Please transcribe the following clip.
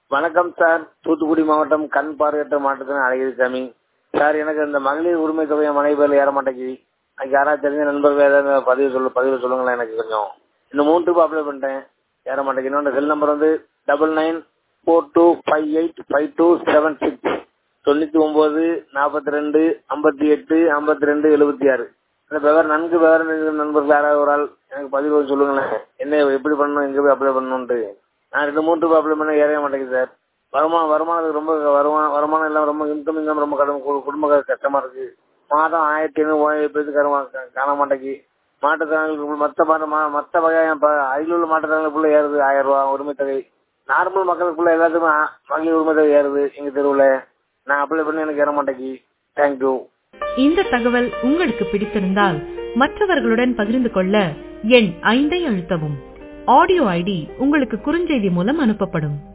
வணக்கம் சார் தூத்துக்குடி மாவட்டம் கண் பார்வையற்ற மாவட்டத்தின் அழகிரிசாமி சார் எனக்கு இந்த மகளிர் உரிமை தொகையை மனைவி பேர்ல ஏற மாட்டேங்குது அதுக்கு யாராவது தெரிஞ்ச நண்பர்கள் ஏதாவது பதிவு சொல்லு பதிவு சொல்லுங்களேன் எனக்கு கொஞ்சம் இந்த மூணு ரூபாய் அப்ளை பண்ணிட்டேன் ஏற மாட்டேங்குது இன்னொன்று செல் நம்பர் வந்து double nine four two five eight five two seven six தொண்ணூத்தி ஒன்பது நாற்பத்தி ரெண்டு ஐம்பத்தி எட்டு ஐம்பத்தி ரெண்டு எழுபத்தி ஆறு இந்த விவரம் நன்கு விவரம் தெரிஞ்ச நண்பர்கள் யாராவது ஒரு ஆள் எனக்கு பதிவு சொல்லுங்களேன் என்ன எப்படி பண்ணணும் எங்க போய் அப்ளை பண்ணணும்ட்டு நான் ரெண்டு மூணு ரூபாய் அப்ளை பண்ண ஏறவே மாட்டேங்குது சார் வருமானம் வருமானத்துக்கு ரொம்ப வருமானம் வருமானம் எல்லாம் ரொம்ப இன்கம் இன்கம் ரொம்ப கடன் கு- குடும்ப க- கஷ்டமா இருக்கு மாதம் ஆயிரத்தி ஐநூறு ஓய்வு பேருக்கு கருமா- காண மாட்டேங்கி மாற்றுத்திறனாளிகளுக்கு மற்ற மாத மா- மற்ற வகையான ப- அருகில் உள்ள மாற்றுத்திறனாளிகளுக்குள்ள ஏறுது ஆயிரம் ரூபாய் உரிமை தொகை நார்மல் மக்களுக்குள்ள எல்லாத்துக்குமே ஆ- மகளிர் உரிமை தொகை ஏறுது எங்க தெருவுல நான் அப்ளை பண்ணி எனக்கு ஏற மாட்டேங்கி தேங்க்யூ இந்த தகவல் உங்களுக்கு பிடித்திருந்தால் மற்றவர்களுடன் பகிர்ந்து கொள்ள எண் ஐந்தை அழுத்தவும் ஆடியோ ஐடி உங்களுக்கு குறுஞ்செய்தி மூலம் அனுப்பப்படும்